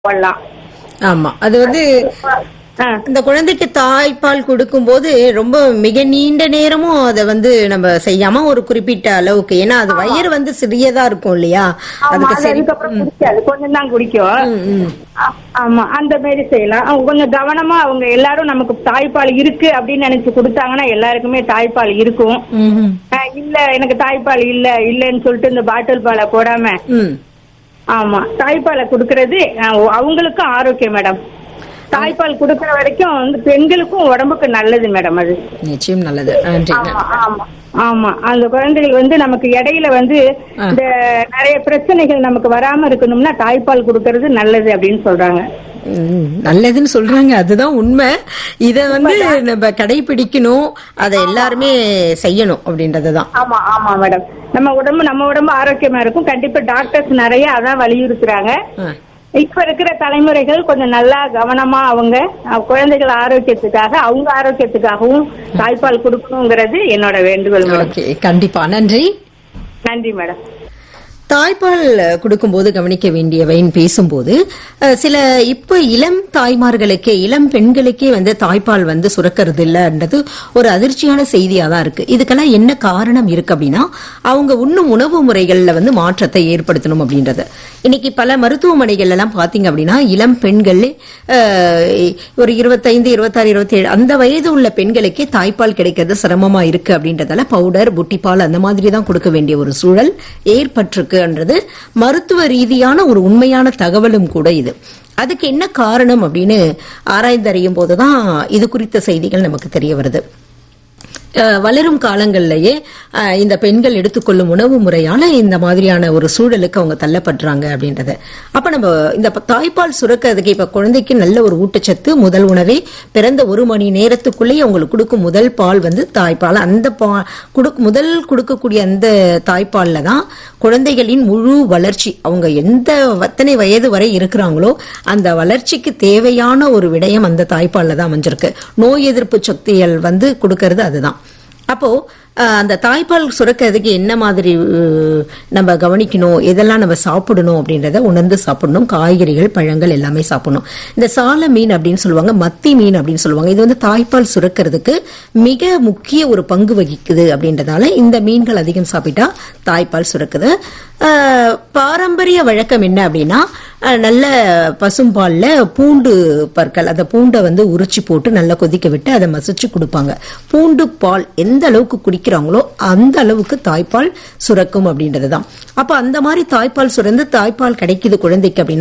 போடலாம் ஆமா அது வந்து ஆ, இந்த குழந்தைக்கு தாய்ப்பால் கொடுக்கும்போது ரொம்ப மிக நீண்ட நேரமும் அதை வந்து நம்ம செய்யாம ஒரு குறிப்பிட்ட அளவுக்கு ஏன்னா அது வயிறு வந்து சிறியதா இருக்கும் இல்லையா ஆமா அதுக்கு அது சரி அதுக்கப்புறம் குடிக்காது கொஞ்சம் தான் குடிக்கும் ம், ம். ஆ- ஆமா அந்த மாதிரி செய்யலாம் அவங்க கொஞ்சம் கவனமா அவங்க எல்லாரும் நமக்கு தாய்ப்பால் இருக்கு அப்படின்னு நினைச்சு கொடுத்தாங்கன்னா எல்லாருக்குமே தாய்ப்பால் இருக்கும் ம், ம். ஆ, இல்ல எனக்கு தாய்ப்பால் இல்ல இல்லன்னு சொல்லிட்டு இந்த பாட்டில் பாலை போடாம ம். ஆமா தாய்ப்பாலை கொடுக்கறது ஆ, அவங்களுக்கும் ஆரோக்கியம் மேடம் தாய்ப்பால் கொடுக்கற வரைக்கும் வந்து பெண்களுக்கும் உடம்புக்கு நல்லது மேடம் அது நிச்சயம் நல்லது நன்றி ஆமா ஆமா ஆமா அந்த குழந்தைகள் வந்து நமக்கு இடையில வந்து ஆ. இந்த நிறைய பிரச்சனைகள் நமக்கு வராம இருக்கணும்னா தாய்ப்பால் கொடுக்கறது நல்லது அப்படின்னு சொல்றாங்க ம், நல்லதுன்னு சொல்றாங்க அதுதான் உண்மை இத வந்து நம்ம கடைபிடிக்கணும் அதை எல்லாருமே செய்யணும் அப்படின்றதுதான் ஆமா ஆமா மேடம் நம்ம உடம்பு நம்ம உடம்பு ஆரோக்கியமா இருக்கும் கண்டிப்பா டாக்டர்ஸ் நிறைய அதான் வலியுறுத்துறாங்க ஆ. இப்ப இருக்கிற தலைமுறைகள் கொஞ்சம் நல்லா கவனமா அவங்க அஹ், குழந்தைகள் ஆரோக்கியத்துக்காக அவங்க ஆரோக்கியத்துக்காகவும் தாய்ப்பால் கொடுக்கணுங்கிறது என்னோட வேண்டுகோள் மேடம் ஓகே கண்டிப்பா நன்றி நன்றி மேடம் தாய்ப்பால் கொடுக்கும்போது கவனிக்க வேண்டியவைன்னு பேசும்போது அஹ், சில இப்ப இளம் தாய்மார்களுக்கே இளம் பெண்களுக்கே வந்து தாய்ப்பால் வந்து சுரக்கிறது இல்லன்றது ஒரு அதிர்ச்சியான செய்தியா தான் இருக்கு இதுக்கெல்லாம் என்ன காரணம் இருக்கு அப்படின்னா அவங்க உண்ணும் உணவு முறைகள்ல வந்து மாற்றத்தை ஏற்படுத்தணும் அப்படின்றது இன்னைக்கு பல மருத்துவமனைகள் எல்லாம் பாத்தீங்க அப்படின்னா இளம் பெண்கள் அஹ், ஒரு இருபத்தைந்து இருபத்தாறு இருபத்தி ஏழு அந்த வயது உள்ள பெண்களுக்கே தாய்ப்பால் கிடைக்கிறது சிரமமா இருக்கு அப்படின்றதால பவுடர் புட்டிப்பால் அந்த மாதிரி தான் கொடுக்க வேண்டிய ஒரு சூழல் ஏற்பட்டிருக்குன்றது மருத்துவ ரீதியான ஒரு உண்மையான தகவலும் கூட இது அதுக்கு என்ன காரணம் அப்படின்னு ஆராய்ந்தறியும் போதுதான் இது குறித்த செய்திகள் நமக்கு தெரிய வருது அஹ் வளரும் காலங்கள்லயே அஹ் இந்த பெண்கள் எடுத்துக்கொள்ளும் உணவு முறையால இந்த மாதிரியான ஒரு சூழலுக்கு அவங்க தள்ளப்படுறாங்க அப்படின்றது அப்ப நம்ம இந்த ப- தாய்ப்பால் சுரக்கிறதுக்கு இப்ப குழந்தைக்கு நல்ல ஒரு ஊட்டச்சத்து முதல் உணவே பிறந்த ஒரு மணி நேரத்துக்குள்ளேயே அவங்களுக்கு கொடுக்கும் முதல் பால் வந்து தாய்ப்பால் அந்த பா கொடுக்க முதல் கொடுக்கக்கூடிய அந்த தாய்ப்பால்ல தான் குழந்தைகளின் முழு வளர்ச்சி அவங்க எந்த எத்தனை வயது வரை இருக்கிறாங்களோ அந்த வளர்ச்சிக்கு தேவையான ஒரு விடயம் அந்த தாய்ப்பால்ல தான் அமைஞ்சிருக்கு நோய் எதிர்ப்பு சக்திகள் வந்து கொடுக்கறது அதுதான் அப்போ அஹ், அந்த தாய்ப்பால் சுரக்கிறதுக்கு என்ன மாதிரி அஹ், நம்ம கவனிக்கணும் எதெல்லாம் நம்ம சாப்பிடணும் அப்படின்றத உணர்ந்து சாப்பிடணும் காய்கறிகள் பழங்கள் எல்லாமே சாப்பிடணும் இந்த சால மீன் அப்படின்னு சொல்லுவாங்க மத்தி மீன் அப்படின்னு சொல்லுவாங்க இது வந்து தாய்ப்பால் சுரக்கிறதுக்கு மிக முக்கிய ஒரு பங்கு வகிக்குது அப்படின்றதால இந்த மீன்கள் அதிகம் சாப்பிட்டா தாய்ப்பால் சுரக்குது அஹ், பாரம்பரிய வழக்கம் என்ன அப்படின்னா அஹ், நல்ல பசும்பால்ல பூண்டு பற்கள் அந்த பூண்டை வந்து உரிச்சு போட்டு நல்லா கொதிக்க விட்டு அதை மசிச்சு கொடுப்பாங்க பூண்டு பால் எந்த அளவுக்கு குடிக்கிறாங்களோ அந்த அளவுக்கு தாய்ப்பால் சுரக்கும் அப்படின்றதுதான் அப்ப அந்த மாதிரி தாய்ப்பால் சுரந்து தாய்ப்பால் கிடைக்குது குழந்தைக்கு அப்படின்னா